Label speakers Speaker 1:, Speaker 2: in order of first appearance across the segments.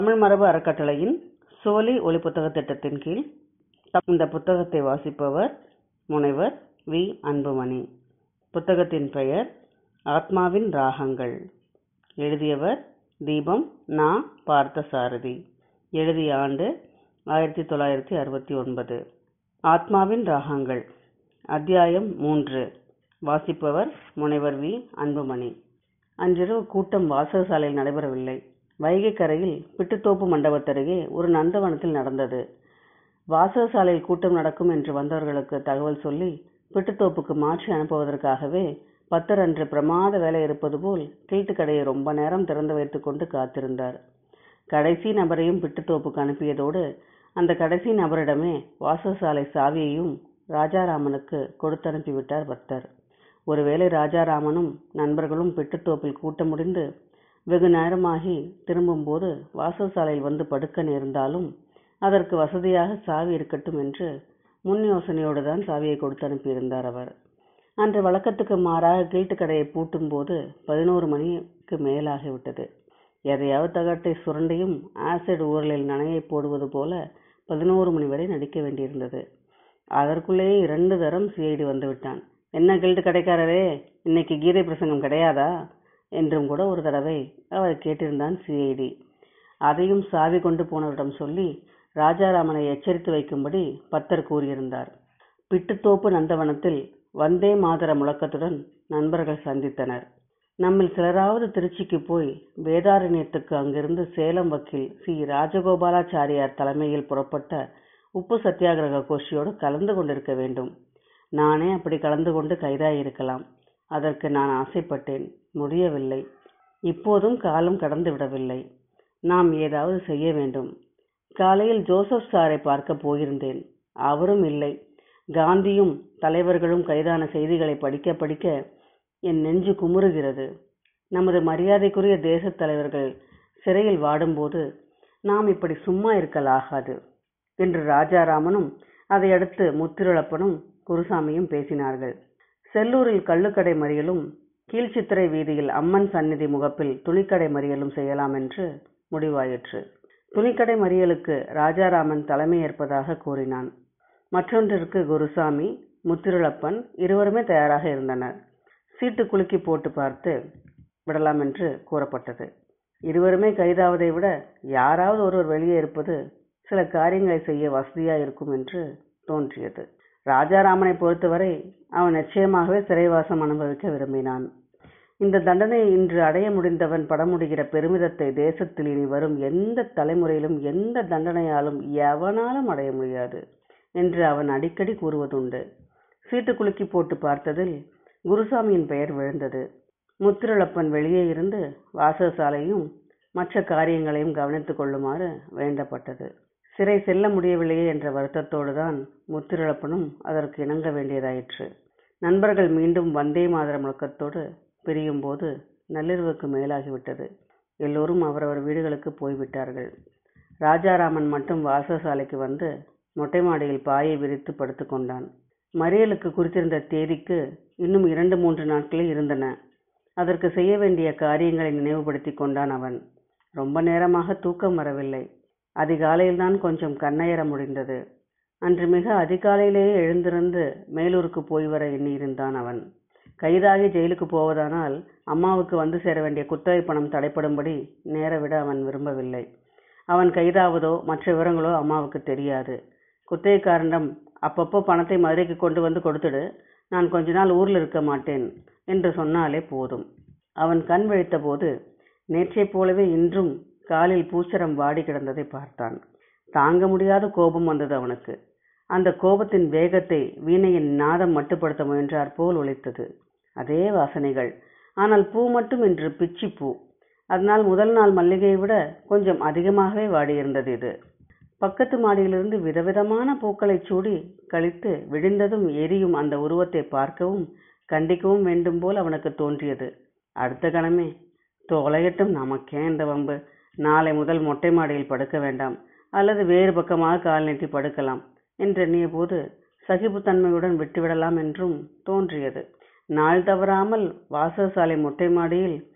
Speaker 1: தமிழ் மரபு அறக்கட்டளையின் சோலை ஒலிப்புத்தகத் திட்டத்தின் கீழ் இந்த புத்தகத்தை வாசிப்பவர் முனைவர் வி அன்புமணி புத்தகத்தின் பெயர் ஆத்மாவின் ராகங்கள் எழுதியவர் தீபம் நா பார்த்தசாரதி எழுதிய ஆண்டு ஆயிரத்தி தொள்ளாயிரத்தி அறுபத்தி ஒன்பது ஆத்மாவின் ராகங்கள் அத்தியாயம் மூன்று வாசிப்பவர் முனைவர் வி அன்புமணி அன்றிரவு கூட்டம் வாசகசாலையில் நடைபெறவில்லை வைகை கரையில் பிட்டுத்தோப்பு மண்டபத்தருகே ஒரு நந்தவனத்தில் நடந்தது வாசகசாலையில் கூட்டம் நடக்கும் என்று வந்தவர்களுக்கு தகவல் சொல்லி பிட்டுத்தோப்புக்கு மாற்றி அனுப்புவதற்காகவே பத்தர் அன்று பிரமாத வேலை இருப்பது போல் கிழட்டு கடையை ரொம்ப நேரம் திறந்து வைத்துக் கொண்டு காத்திருந்தார் கடைசி நபரையும் பிட்டுத்தோப்புக்கு அனுப்பியதோடு அந்த கடைசி நபரிடமே வாசகசாலை சாவியையும் ராஜாராமனுக்கு கொடுத்து அனுப்பிவிட்டார் பக்தர் ஒருவேளை ராஜாராமனும் நண்பர்களும் பிட்டுத்தோப்பில் கூட்டம் முடிந்து வெகு நேரமாகி திரும்பும்போது வாசகசாலையில் வந்து படுக்க நேர்ந்தாலும் அதற்கு வசதியாக சாவி இருக்கட்டும் என்று முன் யோசனையோடு தான் சாவியை கொடுத்து அனுப்பியிருந்தார் அவர் அன்று வழக்கத்துக்கு மாறாக கீட்டு கடையை பூட்டும் போது பதினோரு மணிக்கு மேலாகிவிட்டது எதையாவது தகட்டை சுரண்டியும் ஆசிட் ஊரலில் நனையை போடுவது போல பதினோரு மணி வரை நடிக்க வேண்டியிருந்தது அதற்குள்ளேயே இரண்டு தரம் சிஐடி வந்து விட்டான் என்ன கில்ட்டு கடைக்காரரே இன்னைக்கு கீதை பிரசங்கம் கிடையாதா என்றும் கூட ஒரு தடவை அவர் கேட்டிருந்தான் சிஐடி அதையும் சாவி கொண்டு போனவரிடம் சொல்லி ராஜாராமனை எச்சரித்து வைக்கும்படி பத்தர் கூறியிருந்தார் பிட்டுத்தோப்பு நந்தவனத்தில் வந்தே மாதர முழக்கத்துடன் நண்பர்கள் சந்தித்தனர் நம்மில் சிலராவது திருச்சிக்கு போய் வேதாரண்யத்துக்கு அங்கிருந்து சேலம் வக்கீல் சி ராஜகோபாலாச்சாரியார் தலைமையில் புறப்பட்ட உப்பு சத்தியாகிரக கோஷ்டியோடு கலந்து கொண்டிருக்க வேண்டும் நானே அப்படி கலந்து கொண்டு கைதாயிருக்கலாம் அதற்கு நான் ஆசைப்பட்டேன் முடியவில்லை இப்போதும் காலம் கடந்து விடவில்லை நாம் ஏதாவது செய்ய வேண்டும் காலையில் ஜோசப் சாரை பார்க்க போயிருந்தேன் அவரும் இல்லை காந்தியும் தலைவர்களும் கைதான செய்திகளை படிக்க படிக்க என் நெஞ்சு குமுறுகிறது நமது மரியாதைக்குரிய தேசத் தலைவர்கள் சிறையில் வாடும்போது நாம் இப்படி சும்மா இருக்கலாகாது என்று ராஜாராமனும் அதையடுத்து முத்திருளப்பனும் குருசாமியும் பேசினார்கள் செல்லூரில் கள்ளுக்கடை மறியலும் கீழ்ச்சித்திரை வீதியில் அம்மன் சந்நிதி முகப்பில் துணிக்கடை மறியலும் செய்யலாம் என்று முடிவாயிற்று துணிக்கடை மறியலுக்கு ராஜாராமன் தலைமையேற்பதாக கூறினான் மற்றொன்றிற்கு குருசாமி முத்திருளப்பன் இருவருமே தயாராக இருந்தனர் சீட்டு குலுக்கி போட்டு பார்த்து விடலாம் என்று கூறப்பட்டது இருவருமே கைதாவதை விட யாராவது ஒருவர் வெளியே இருப்பது சில காரியங்களை செய்ய வசதியா இருக்கும் என்று தோன்றியது ராஜாராமனை பொறுத்தவரை அவன் நிச்சயமாகவே சிறைவாசம் அனுபவிக்க விரும்பினான் இந்த தண்டனை இன்று அடைய முடிந்தவன் பட முடிகிற பெருமிதத்தை தேசத்தில் இனி வரும் எந்த தலைமுறையிலும் எந்த தண்டனையாலும் எவனாலும் அடைய முடியாது என்று அவன் அடிக்கடி கூறுவதுண்டு சீட்டு குலுக்கி போட்டு பார்த்ததில் குருசாமியின் பெயர் விழுந்தது முத்திருளப்பன் வெளியே இருந்து வாசகசாலையும் மற்ற காரியங்களையும் கவனித்துக் கொள்ளுமாறு வேண்டப்பட்டது சிறை செல்ல முடியவில்லையே என்ற வருத்தத்தோடு தான் முத்திருளப்பனும் அதற்கு இணங்க வேண்டியதாயிற்று நண்பர்கள் மீண்டும் வந்தே மாதர முழக்கத்தோடு பிரியும் போது நள்ளிரவுக்கு மேலாகிவிட்டது எல்லோரும் அவரவர் வீடுகளுக்கு போய்விட்டார்கள் ராஜாராமன் மட்டும் வாசகசாலைக்கு வந்து மொட்டை மாடியில் பாயை விரித்து படுத்துக் கொண்டான் மறியலுக்கு குறித்திருந்த தேதிக்கு இன்னும் இரண்டு மூன்று நாட்களே இருந்தன அதற்கு செய்ய வேண்டிய காரியங்களை நினைவுபடுத்தி கொண்டான் அவன் ரொம்ப நேரமாக தூக்கம் வரவில்லை அதிகாலையில்தான் கொஞ்சம் கண்ணயர முடிந்தது அன்று மிக அதிகாலையிலேயே எழுந்திருந்து மேலூருக்கு போய் வர எண்ணியிருந்தான் அவன் கைதாகி ஜெயிலுக்கு போவதானால் அம்மாவுக்கு வந்து சேர வேண்டிய குத்தகை பணம் தடைப்படும்படி நேர விட அவன் விரும்பவில்லை அவன் கைதாவதோ மற்ற விவரங்களோ அம்மாவுக்கு தெரியாது குத்தகைக்காரனிடம் அப்பப்போ பணத்தை மதுரைக்கு கொண்டு வந்து கொடுத்துடு நான் கொஞ்ச நாள் ஊரில் இருக்க மாட்டேன் என்று சொன்னாலே போதும் அவன் கண் விழித்த போது நேற்றைப் போலவே இன்றும் காலில் பூச்சரம் வாடி கிடந்ததை பார்த்தான் தாங்க முடியாத கோபம் வந்தது அவனுக்கு அந்த கோபத்தின் வேகத்தை வீணையின் நாதம் மட்டுப்படுத்த முயன்றார் போல் ஒலித்தது அதே வாசனைகள் ஆனால் பூ மட்டும் இன்று பிச்சி பூ அதனால் முதல் நாள் மல்லிகையை விட கொஞ்சம் அதிகமாகவே வாடியிருந்தது இது பக்கத்து மாடியிலிருந்து விதவிதமான பூக்களை சூடி கழித்து விழுந்ததும் எரியும் அந்த உருவத்தை பார்க்கவும் கண்டிக்கவும் வேண்டும் போல் அவனுக்கு தோன்றியது அடுத்த கணமே தொலையட்டும் நமக்கே இந்த வம்பு நாளை முதல் மொட்டை மாடியில் படுக்க வேண்டாம் அல்லது வேறு பக்கமாக கால் நீட்டி படுக்கலாம் என்றெண்ணிய போது சகிப்புத்தன்மையுடன் விட்டுவிடலாம் என்றும் தோன்றியது நாள் தவறாமல் வாசகசாலை மொட்டை மாடியில்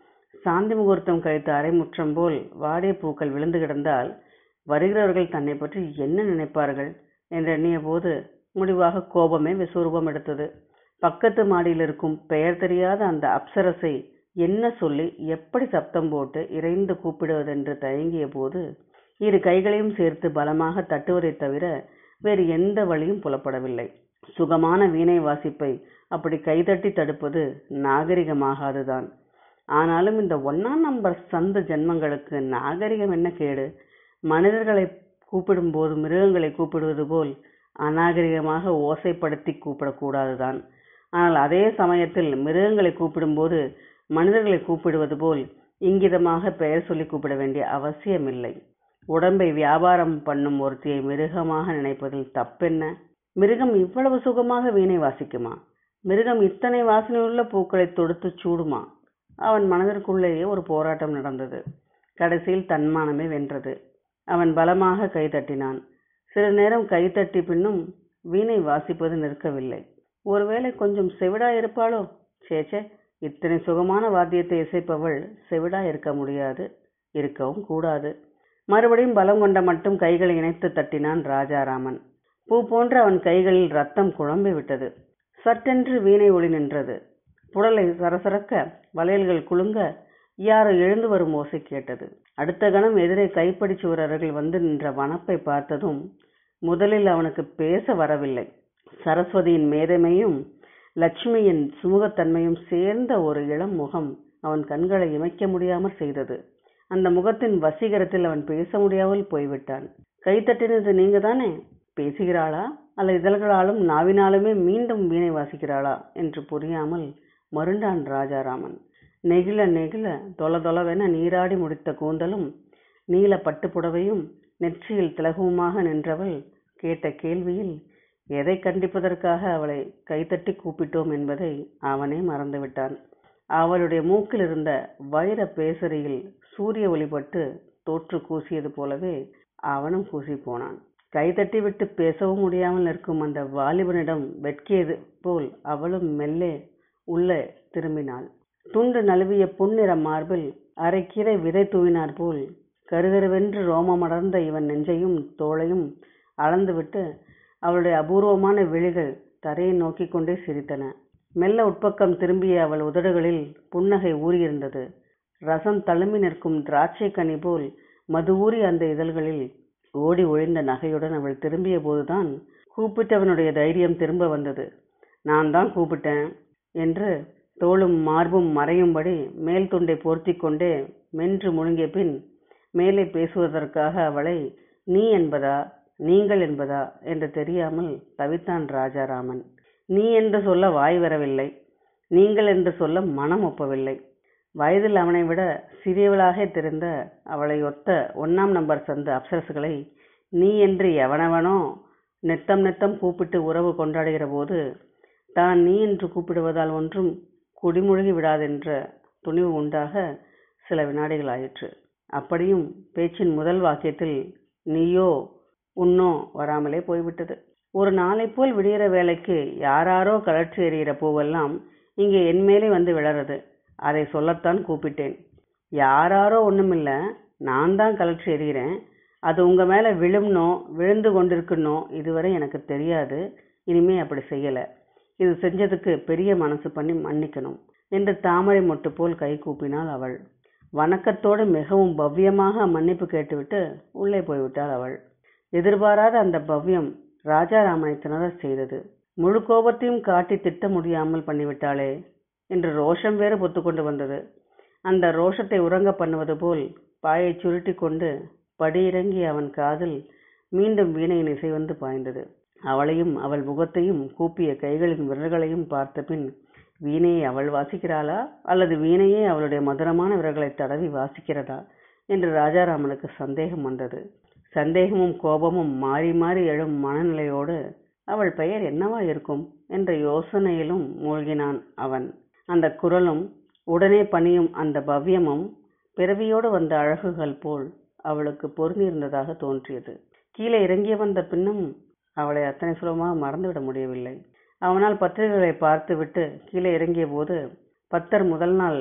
Speaker 1: சாந்தி முகூர்த்தம் கழித்த அரைமுற்றம் போல் வாடிய பூக்கள் விழுந்து கிடந்தால் வருகிறவர்கள் தன்னை பற்றி என்ன நினைப்பார்கள் என்று எண்ணிய போது முடிவாக கோபமே விஸ்வரூபம் எடுத்தது பக்கத்து மாடியில் இருக்கும் பெயர் தெரியாத அந்த அப்சரஸை என்ன சொல்லி எப்படி சப்தம் போட்டு இறைந்து கூப்பிடுவதென்று தயங்கிய போது இரு கைகளையும் சேர்த்து பலமாக தட்டுவதைத் தவிர வேறு எந்த வழியும் புலப்படவில்லை சுகமான வீணை வாசிப்பை அப்படி கைதட்டி தடுப்பது நாகரிகமாகாதுதான் ஆனாலும் இந்த ஒன்னாம் நம்பர் சந்த ஜென்மங்களுக்கு நாகரிகம் என்ன கேடு மனிதர்களை கூப்பிடும்போது மிருகங்களை கூப்பிடுவது போல் அநாகரிகமாக ஓசைப்படுத்தி கூப்பிடக்கூடாதுதான் ஆனால் அதே சமயத்தில் மிருகங்களை கூப்பிடும்போது மனிதர்களை கூப்பிடுவது போல் இங்கிதமாக பெயர் சொல்லி கூப்பிட வேண்டிய அவசியமில்லை உடம்பை வியாபாரம் பண்ணும் ஒருத்தியை மிருகமாக நினைப்பதில் தப்பென்ன மிருகம் இவ்வளவு சுகமாக வீணை வாசிக்குமா மிருகம் இத்தனை வாசனையுள்ள பூக்களை தொடுத்து சூடுமா அவன் மனதிற்குள்ளேயே ஒரு போராட்டம் நடந்தது கடைசியில் தன்மானமே வென்றது அவன் பலமாக கைதட்டினான் சில நேரம் கைதட்டி பின்னும் வீணை வாசிப்பது நிற்கவில்லை ஒருவேளை கொஞ்சம் செவிடா இருப்பாளோ சேச்சே இத்தனை சுகமான வாத்தியத்தை இசைப்பவள் செவிடா இருக்க முடியாது இருக்கவும் கூடாது மறுபடியும் பலம் கொண்ட மட்டும் கைகளை இணைத்து தட்டினான் ராஜாராமன் பூ போன்ற அவன் கைகளில் ரத்தம் குழம்பி விட்டது சட்டென்று வீணை ஒளி நின்றது புடலை சரசரக்க வளையல்கள் குலுங்க யாரோ எழுந்து வரும் ஓசை கேட்டது அடுத்த கணம் எதிரே கைப்படி சுவரர்கள் வந்து நின்ற வனப்பை பார்த்ததும் முதலில் அவனுக்கு பேச வரவில்லை சரஸ்வதியின் மேதமையும் லட்சுமியின் சுமூகத்தன்மையும் சேர்ந்த ஒரு இளம் முகம் அவன் கண்களை இமைக்க முடியாமற் செய்தது அந்த முகத்தின் வசீகரத்தில் அவன் பேச முடியாமல் போய்விட்டான் கைத்தட்டினது நீங்க தானே பேசுகிறாளா அல்ல இதழ்களாலும் நாவினாலுமே மீண்டும் வீணை வாசிக்கிறாளா என்று புரியாமல் மருண்டான் ராஜாராமன் நெகிழ நெகிழ தொல தொலவென நீராடி முடித்த கூந்தலும் நீல பட்டு புடவையும் நெற்றியில் திலகவுமாக நின்றவள் கேட்ட கேள்வியில் எதை கண்டிப்பதற்காக அவளை கைத்தட்டி கூப்பிட்டோம் என்பதை அவனே மறந்துவிட்டான் அவளுடைய மூக்கில் இருந்த வைர பேசரியில் சூரிய ஒளிபட்டு தோற்று கூசியது போலவே அவனும் கூசி போனான் கைதட்டி விட்டு பேசவும் முடியாமல் நிற்கும் அந்த வாலிபனிடம் வெட்கியது போல் அவளும் மெல்லே உள்ளே திரும்பினாள் துண்டு நழுவிய பொன்னிற மார்பில் அரைக்கீரை விதை தூவினார் போல் கருகருவென்று ரோமமடர்ந்த இவன் நெஞ்சையும் தோளையும் அளந்துவிட்டு அவளுடைய அபூர்வமான விழிகள் தரையை நோக்கிக் கொண்டே சிரித்தன மெல்ல உட்பக்கம் திரும்பிய அவள் உதடுகளில் புன்னகை ஊறியிருந்தது ரசம் தழும்பி நிற்கும் திராட்சை கனி போல் மது ஊறி அந்த இதழ்களில் ஓடி ஒழிந்த நகையுடன் அவள் திரும்பிய போதுதான் கூப்பிட்டவனுடைய தைரியம் திரும்ப வந்தது நான் தான் கூப்பிட்டேன் என்று தோளும் மார்பும் மறையும்படி மேல் துண்டை போர்த்தி கொண்டே மென்று முழுங்கிய பின் மேலே பேசுவதற்காக அவளை நீ என்பதா நீங்கள் என்பதா என்று தெரியாமல் தவித்தான் ராஜாராமன் நீ என்று சொல்ல வாய் வரவில்லை நீங்கள் என்று சொல்ல மனம் ஒப்பவில்லை வயதில் அவனை விட சிறியவளாக தெரிந்த அவளை ஒத்த ஒன்னாம் நம்பர் சந்த அப்சரசுகளை நீ என்று எவனவனோ நெத்தம் நெத்தம் கூப்பிட்டு உறவு கொண்டாடுகிற போது தான் நீ என்று கூப்பிடுவதால் ஒன்றும் குடிமுழுகி விடாதென்ற துணிவு உண்டாக சில வினாடிகள் ஆயிற்று அப்படியும் பேச்சின் முதல் வாக்கியத்தில் நீயோ உன்னோ வராமலே போய்விட்டது ஒரு நாளை போல் விடிகிற வேலைக்கு யாராரோ கலற்றி எறிகிற பூவெல்லாம் இங்கே என் மேலே வந்து விழறது அதை சொல்லத்தான் கூப்பிட்டேன் யாராரோ ஒண்ணுமில்ல நான் தான் கலற்றி எறிகிறேன் அது உங்க மேல விழும்னோ விழுந்து கொண்டிருக்கனோ இதுவரை எனக்கு தெரியாது இனிமே அப்படி செய்யல இது செஞ்சதுக்கு பெரிய மனசு பண்ணி மன்னிக்கணும் என்று தாமரை மொட்டு போல் கை கூப்பினாள் அவள் வணக்கத்தோடு மிகவும் பவ்யமாக மன்னிப்பு கேட்டுவிட்டு உள்ளே போய்விட்டாள் அவள் எதிர்பாராத அந்த பவ்யம் ராஜாராமனை திணறச் செய்தது முழு கோபத்தையும் காட்டி திட்ட முடியாமல் பண்ணிவிட்டாளே என்று ரோஷம் வேறு பொத்துக்கொண்டு வந்தது அந்த ரோஷத்தை உறங்க பண்ணுவது போல் பாயை சுருட்டி கொண்டு படியிறங்கி அவன் காதில் மீண்டும் வீணையின் இசை வந்து பாய்ந்தது அவளையும் அவள் முகத்தையும் கூப்பிய கைகளின் விரல்களையும் பார்த்த பின் வீணையை அவள் வாசிக்கிறாளா அல்லது வீணையே அவளுடைய மதுரமான விரல்களை தடவி வாசிக்கிறதா என்று ராஜாராமனுக்கு சந்தேகம் வந்தது சந்தேகமும் கோபமும் மாறி மாறி எழும் மனநிலையோடு அவள் பெயர் என்னவா இருக்கும் என்ற யோசனையிலும் மூழ்கினான் அவன் அந்த குரலும் உடனே பணியும் அந்த பவ்யமும் பிறவியோடு வந்த அழகுகள் போல் அவளுக்கு பொருந்தியிருந்ததாக தோன்றியது கீழே இறங்கி வந்த பின்னும் அவளை அத்தனை சுலபமாக மறந்துவிட முடியவில்லை அவனால் பத்திரிகைகளை பார்த்துவிட்டு கீழே இறங்கிய போது பத்தர் முதல் நாள்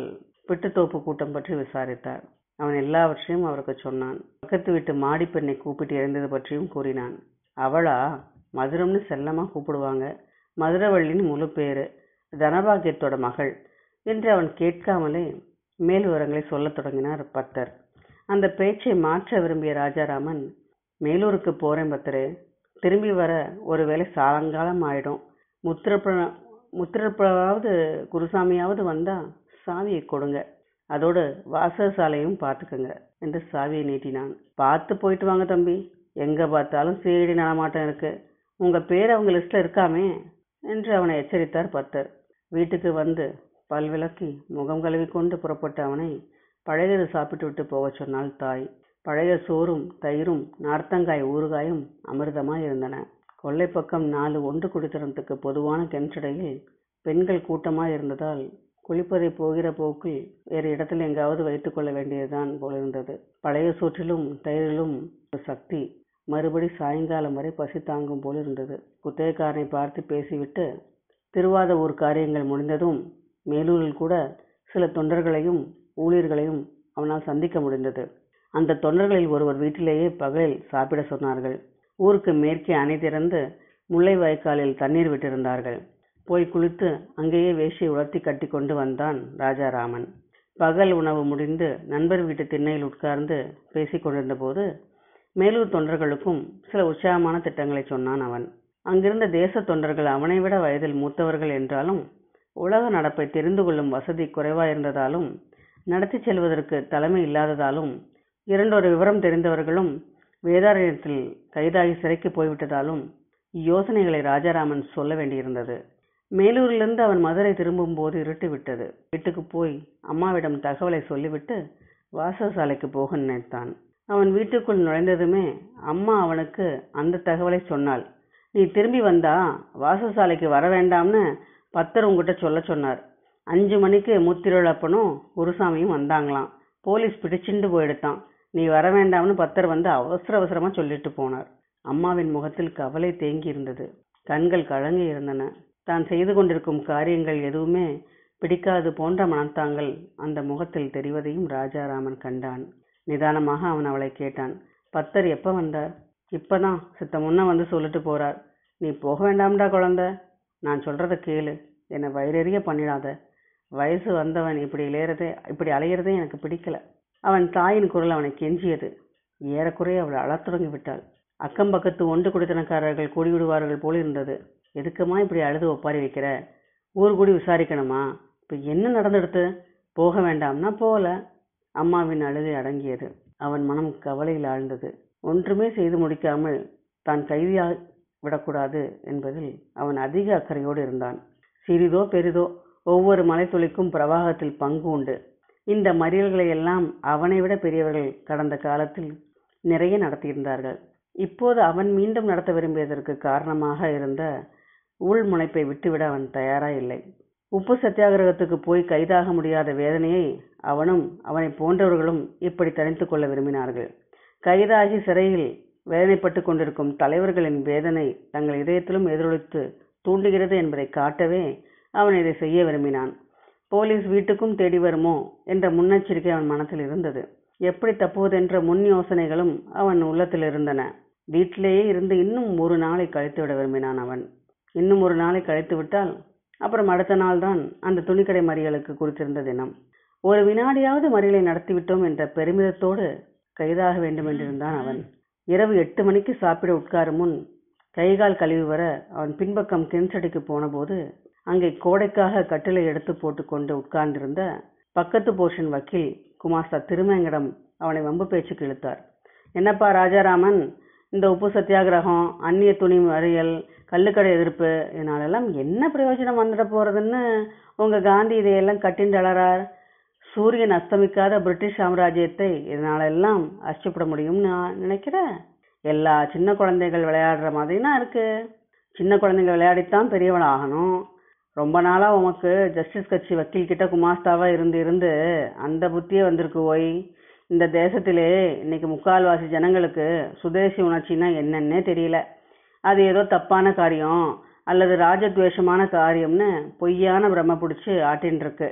Speaker 1: பிட்டுத்தோப்பு கூட்டம் பற்றி விசாரித்தார் அவன் எல்லாவற்றையும் அவருக்கு சொன்னான் பக்கத்து வீட்டு மாடி பெண்ணை கூப்பிட்டு இறந்தது பற்றியும் கூறினான் அவளா மதுரம்னு செல்லமா கூப்பிடுவாங்க மதுரவள்ளின்னு முழு பேரு தனபாகியத்தோட மகள் என்று அவன் கேட்காமலே மேல் விவரங்களை சொல்லத் தொடங்கினார் பத்தர் அந்த பேச்சை மாற்ற விரும்பிய ராஜாராமன் மேலூருக்கு போறேன் பத்தரே திரும்பி வர ஒருவேளை சாயங்காலம் ஆயிடும் முத்திரப்ப முத்திரப்பாவது குருசாமியாவது வந்தா சாவியை கொடுங்க அதோடு வாசசாலையும் பார்த்துக்கங்க என்று சாவியை நீட்டினான் பார்த்து போயிட்டு வாங்க தம்பி எங்க பார்த்தாலும் சீரடி நடமாட்டம் இருக்கு உங்க பேர் அவங்க லிஸ்ட்ல இருக்காமே என்று அவனை எச்சரித்தார் பத்தர் வீட்டுக்கு வந்து பல்விளக்கி முகம் கழுவி கொண்டு புறப்பட்ட அவனை பழையது சாப்பிட்டு விட்டு போகச் சொன்னாள் தாய் பழைய சோறும் தயிரும் நார்த்தங்காய் ஊறுகாயும் அமிர்தமாய் இருந்தன கொல்லை பக்கம் நாலு ஒன்று குடித்தனத்துக்கு பொதுவான கிணற்றடையில் பெண்கள் கூட்டமாய் இருந்ததால் குளிப்பதை போகிற போக்கில் வேறு இடத்தில் எங்காவது வைத்துக் கொள்ள வேண்டியதுதான் போலிருந்தது பழைய சோற்றிலும் தயிரிலும் ஒரு சக்தி மறுபடி சாயங்காலம் வரை பசி தாங்கும் போல் இருந்தது குத்தகைக்காரனை பார்த்து பேசிவிட்டு திருவாத ஊர் காரியங்கள் முடிந்ததும் மேலூரில் கூட சில தொண்டர்களையும் ஊழியர்களையும் அவனால் சந்திக்க முடிந்தது அந்த தொண்டர்களில் ஒருவர் வீட்டிலேயே பகலில் சாப்பிட சொன்னார்கள் ஊருக்கு மேற்கே அணை திறந்து முல்லை வாய்க்காலில் தண்ணீர் விட்டிருந்தார்கள் போய் குளித்து அங்கேயே வேஷியை உலர்த்தி கட்டி கொண்டு வந்தான் ராஜாராமன் பகல் உணவு முடிந்து நண்பர் வீட்டு திண்ணையில் உட்கார்ந்து பேசிக் கொண்டிருந்த போது மேலூர் தொண்டர்களுக்கும் சில உற்சாகமான திட்டங்களை சொன்னான் அவன் அங்கிருந்த தேச தொண்டர்கள் அவனை விட வயதில் மூத்தவர்கள் என்றாலும் உலக நடப்பை தெரிந்து கொள்ளும் வசதி குறைவாயிருந்ததாலும் நடத்தி செல்வதற்கு தலைமை இல்லாததாலும் இரண்டொரு விவரம் தெரிந்தவர்களும் வேதாரண்யத்தில் கைதாகி சிறைக்கு போய்விட்டதாலும் யோசனைகளை ராஜாராமன் சொல்ல வேண்டியிருந்தது மேலூரிலிருந்து அவன் மதுரை திரும்பும் போது இருட்டு விட்டது வீட்டுக்கு போய் அம்மாவிடம் தகவலை சொல்லிவிட்டு வாசசாலைக்கு போக நினைத்தான் அவன் வீட்டுக்குள் நுழைந்ததுமே அம்மா அவனுக்கு அந்த தகவலை சொன்னாள் நீ திரும்பி வந்தா வாசசாலைக்கு வர வேண்டாம்னு பத்தர் உங்ககிட்ட சொல்ல சொன்னார் அஞ்சு மணிக்கு முத்திருளப்பனும் குருசாமியும் வந்தாங்களாம் போலீஸ் பிடிச்சிண்டு போயிடுத்தான் நீ வர வேண்டாம்னு பத்தர் வந்து அவசர அவசரமா சொல்லிட்டு போனார் அம்மாவின் முகத்தில் கவலை தேங்கி இருந்தது கண்கள் கலங்கி இருந்தன தான் செய்து கொண்டிருக்கும் காரியங்கள் எதுவுமே பிடிக்காது போன்ற மனத்தாங்கள் அந்த முகத்தில் தெரிவதையும் ராஜாராமன் கண்டான் நிதானமாக அவன் அவளை கேட்டான் பத்தர் எப்ப வந்தார் இப்பதான் சித்த முன்ன வந்து சொல்லிட்டு போறார் நீ போக வேண்டாம்டா குழந்தை நான் சொல்றத கேளு என்னை வயிறெறிய பண்ணிடாத வயசு வந்தவன் இப்படி இளையறதே இப்படி அலையிறதே எனக்கு பிடிக்கல அவன் தாயின் குரல் அவனை கெஞ்சியது ஏறக்குறைய அவள் அழத் தொடங்கி விட்டாள் அக்கம் பக்கத்து ஒன்று குடித்தனக்காரர்கள் கூடிவிடுவார்கள் போல இருந்தது எதுக்குமா இப்படி அழுது ஒப்பாரி வைக்கிற ஊர் கூடி விசாரிக்கணுமா இப்ப என்ன நடந்தெடுத்து போக வேண்டாம்னா போகல அம்மாவின் அழுகை அடங்கியது அவன் மனம் கவலையில் ஆழ்ந்தது ஒன்றுமே செய்து முடிக்காமல் தான் கைதியா விடக்கூடாது என்பதில் அவன் அதிக அக்கறையோடு இருந்தான் சிறிதோ பெரிதோ ஒவ்வொரு மலைத்துளிக்கும் பிரவாகத்தில் பங்கு உண்டு இந்த மறியல்களை எல்லாம் அவனை விட பெரியவர்கள் கடந்த காலத்தில் நிறைய நடத்தியிருந்தார்கள் இப்போது அவன் மீண்டும் நடத்த விரும்பியதற்கு காரணமாக இருந்த உள்முனைப்பை விட்டுவிட அவன் தயாரா இல்லை உப்பு சத்தியாகிரகத்துக்கு போய் கைதாக முடியாத வேதனையை அவனும் அவனை போன்றவர்களும் இப்படி தணித்துக் கொள்ள விரும்பினார்கள் கைதாகி சிறையில் வேதனைப்பட்டு கொண்டிருக்கும் தலைவர்களின் வேதனை தங்கள் இதயத்திலும் எதிரொலித்து தூண்டுகிறது என்பதை காட்டவே அவன் இதை செய்ய விரும்பினான் போலீஸ் வீட்டுக்கும் தேடி வருமோ என்ற முன்னெச்சரிக்கை அவன் மனத்தில் இருந்தது எப்படி தப்புவதென்ற முன் யோசனைகளும் அவன் உள்ளத்தில் இருந்தன வீட்டிலேயே இருந்து இன்னும் ஒரு நாளை கழித்து விட விரும்பினான் அவன் இன்னும் ஒரு நாளை கழித்து விட்டால் அப்புறம் அடுத்த நாள் தான் அந்த துணிக்கடை மறியலுக்கு குறித்திருந்த தினம் ஒரு வினாடியாவது மறியலை நடத்திவிட்டோம் என்ற பெருமிதத்தோடு கைதாக வேண்டும் என்றிருந்தான் அவன் இரவு எட்டு மணிக்கு சாப்பிட உட்காரும் முன் கைகால் கழுவி வர அவன் பின்பக்கம் கிணற்றடிக்கு போனபோது அங்கே கோடைக்காக கட்டிலை எடுத்து போட்டுக்கொண்டு உட்கார்ந்திருந்த பக்கத்து போர்ஷன் வக்கீல் குமாஸ்தா திருமேங்கடம் அவனை வம்பு பேச்சுக்கு இழுத்தார் என்னப்பா ராஜாராமன் இந்த உப்பு சத்தியாகிரகம் அந்நிய துணி மறியல் கள்ளுக்கடை எதிர்ப்பு இதனாலெல்லாம் என்ன பிரயோஜனம் வந்துட போறதுன்னு உங்க காந்தி இதையெல்லாம் கட்டிண்டு அலறார் சூரியன் அஸ்தமிக்காத பிரிட்டிஷ் சாம்ராஜ்யத்தை இதனாலெல்லாம் அச்சுப்பட முடியும்னு நான் நினைக்கிறேன் எல்லா சின்ன குழந்தைகள் விளையாடுற மாதிரினா இருக்கு சின்ன குழந்தைங்க விளையாடித்தான் பெரியவன் ஆகணும் ரொம்ப நாளா உமக்கு ஜஸ்டிஸ் கட்சி வக்கீல் கிட்ட குமாஸ்தாவா இருந்து இருந்து அந்த புத்தியே வந்திருக்கு ஓய் இந்த தேசத்திலே இன்னைக்கு முக்கால்வாசி ஜனங்களுக்கு சுதேசி உணர்ச்சின்னா என்னன்னே தெரியல அது ஏதோ தப்பான காரியம் அல்லது ராஜத்வேஷமான காரியம்னு பொய்யான பிரம்ம பிடிச்சி ஆட்டின்னு இருக்கு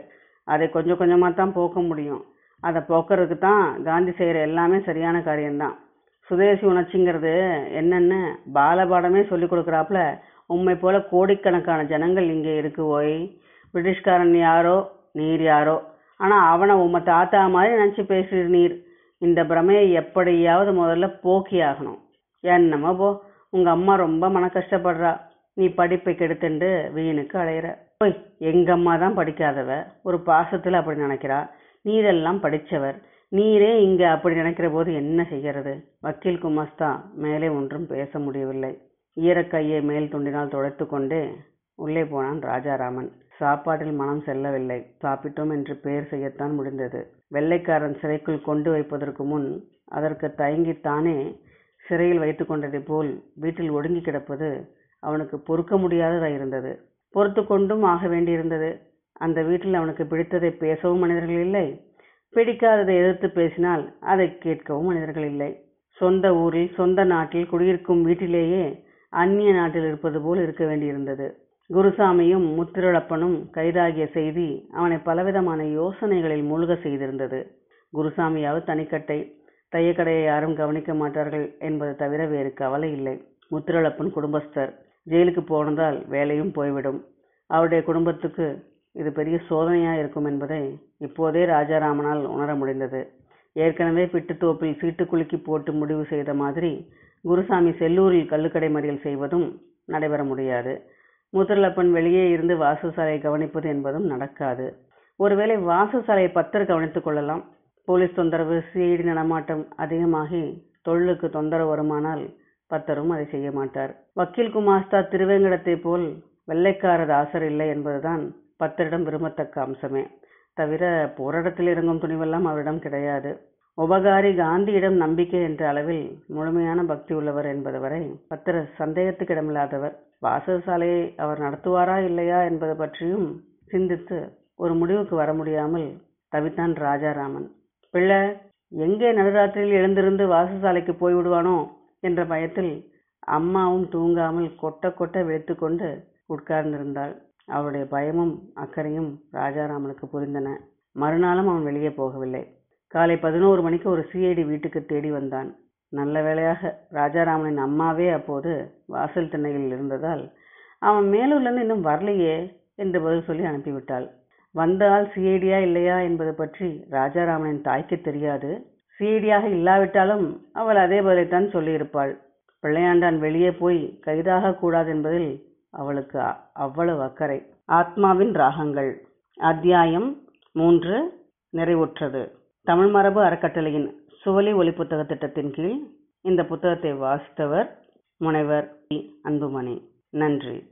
Speaker 1: அதை கொஞ்சம் கொஞ்சமாக தான் போக்க முடியும் அதை போக்குறதுக்கு தான் காந்தி செய்கிற எல்லாமே சரியான காரியம்தான் சுதேசி உணர்ச்சிங்கிறது என்னன்னு பாலபாடமே சொல்லி கொடுக்குறாப்புல உண்மை போல கோடிக்கணக்கான ஜனங்கள் இங்கே இருக்கு ஓய் பிரிட்டிஷ்காரன் யாரோ நீர் யாரோ ஆனால் அவனை உம்ம தாத்தா மாதிரி நினச்சி பேசுகிற நீர் இந்த பிரமையை எப்படியாவது முதல்ல போக்கி ஆகணும் என்னமோ போ உங்கள் அம்மா ரொம்ப மன கஷ்டப்படுறா நீ படிப்பை கெடுத்துண்டு வீணுக்கு அலையிற போய் எங்க அம்மா தான் படிக்காதவ ஒரு பாசத்தில் அப்படி நினைக்கிறா நீரெல்லாம் படித்தவர் நீரே இங்க அப்படி நினைக்கிற போது என்ன செய்கிறது வக்கீல் குமாஸ்தா மேலே ஒன்றும் பேச முடியவில்லை ஈரக்கையை மேல் துண்டினால் துடைத்து கொண்டே உள்ளே போனான் ராஜாராமன் சாப்பாட்டில் மனம் செல்லவில்லை சாப்பிட்டோம் என்று பெயர் செய்யத்தான் முடிந்தது வெள்ளைக்காரன் சிறைக்குள் கொண்டு வைப்பதற்கு முன் அதற்கு தயங்கித்தானே சிறையில் வைத்து கொண்டதை போல் வீட்டில் ஒடுங்கி கிடப்பது அவனுக்கு பொறுக்க முடியாததாயிருந்தது பொறுத்து கொண்டும் ஆக வேண்டியிருந்தது அந்த வீட்டில் அவனுக்கு பிடித்ததை பேசவும் மனிதர்கள் இல்லை பிடிக்காததை எதிர்த்து பேசினால் அதை கேட்கவும் மனிதர்கள் இல்லை சொந்த ஊரில் சொந்த நாட்டில் குடியிருக்கும் வீட்டிலேயே அந்நிய நாட்டில் இருப்பது போல் இருக்க வேண்டியிருந்தது குருசாமியும் முத்திரளப்பனும் கைதாகிய செய்தி அவனை பலவிதமான யோசனைகளில் மூழ்க செய்திருந்தது குருசாமியாவது தனிக்கட்டை தையக்கடையை யாரும் கவனிக்க மாட்டார்கள் என்பது தவிர வேறு கவலை இல்லை முத்திரளப்பன் குடும்பஸ்தர் ஜெயிலுக்கு போனதால் வேலையும் போய்விடும் அவருடைய குடும்பத்துக்கு இது பெரிய சோதனையா இருக்கும் என்பதை இப்போதே ராஜாராமனால் உணர முடிந்தது ஏற்கனவே பிட்டுத்தோப்பில் சீட்டு குலுக்கி போட்டு முடிவு செய்த மாதிரி குருசாமி செல்லூரில் கள்ளுக்கடை மறியல் செய்வதும் நடைபெற முடியாது முத்திரலப்பன் வெளியே இருந்து வாசசாலையை கவனிப்பது என்பதும் நடக்காது ஒருவேளை வாசசாலையை பத்தர் கவனித்துக் கொள்ளலாம் போலீஸ் தொந்தரவு சிஐடி நடமாட்டம் அதிகமாகி தொழிலுக்கு தொந்தரவு வருமானால் பத்தரும் அதை செய்ய மாட்டார் வக்கீல் குமாஸ்தா திருவேங்கடத்தை போல் வெள்ளைக்கார தாசர் இல்லை என்பதுதான் பத்தரிடம் விரும்பத்தக்க அம்சமே தவிர போராட்டத்தில் இறங்கும் துணிவெல்லாம் அவரிடம் கிடையாது உபகாரி காந்தியிடம் நம்பிக்கை என்ற அளவில் முழுமையான பக்தி உள்ளவர் என்பது வரை பத்திர சந்தேகத்துக்கு இடமில்லாதவர் வாசசாலையை அவர் நடத்துவாரா இல்லையா என்பது பற்றியும் சிந்தித்து ஒரு முடிவுக்கு வர முடியாமல் தவித்தான் ராஜாராமன் பிள்ளை எங்கே நடுராத்திரியில் எழுந்திருந்து வாசசாலைக்கு போய்விடுவானோ என்ற பயத்தில் அம்மாவும் தூங்காமல் கொட்ட கொட்ட விழித்து கொண்டு உட்கார்ந்திருந்தாள் அவருடைய பயமும் அக்கறையும் ராஜாராமனுக்கு புரிந்தன மறுநாளும் அவன் வெளியே போகவில்லை காலை பதினோரு மணிக்கு ஒரு சிஐடி வீட்டுக்கு தேடி வந்தான் நல்ல வேளையாக ராஜாராமனின் அம்மாவே அப்போது வாசல் திண்ணையில் இருந்ததால் அவன் மேலூர்லேருந்து இன்னும் வரலையே என்று பதில் சொல்லி அனுப்பிவிட்டாள் வந்த ஆள் சிஐடியா இல்லையா என்பது பற்றி ராஜாராமனின் தாய்க்கு தெரியாது சிஐடியாக இல்லாவிட்டாலும் அவள் அதே பதிலைத்தான் சொல்லியிருப்பாள் பிள்ளையாண்டான் வெளியே போய் கைதாக கூடாது என்பதில் அவளுக்கு அவ்வளவு அக்கறை ஆத்மாவின் ராகங்கள் அத்தியாயம் மூன்று நிறைவுற்றது தமிழ் மரபு அறக்கட்டளையின் சுவலி ஒளி புத்தக திட்டத்தின் கீழ் இந்த புத்தகத்தை வாசித்தவர் முனைவர் அன்புமணி நன்றி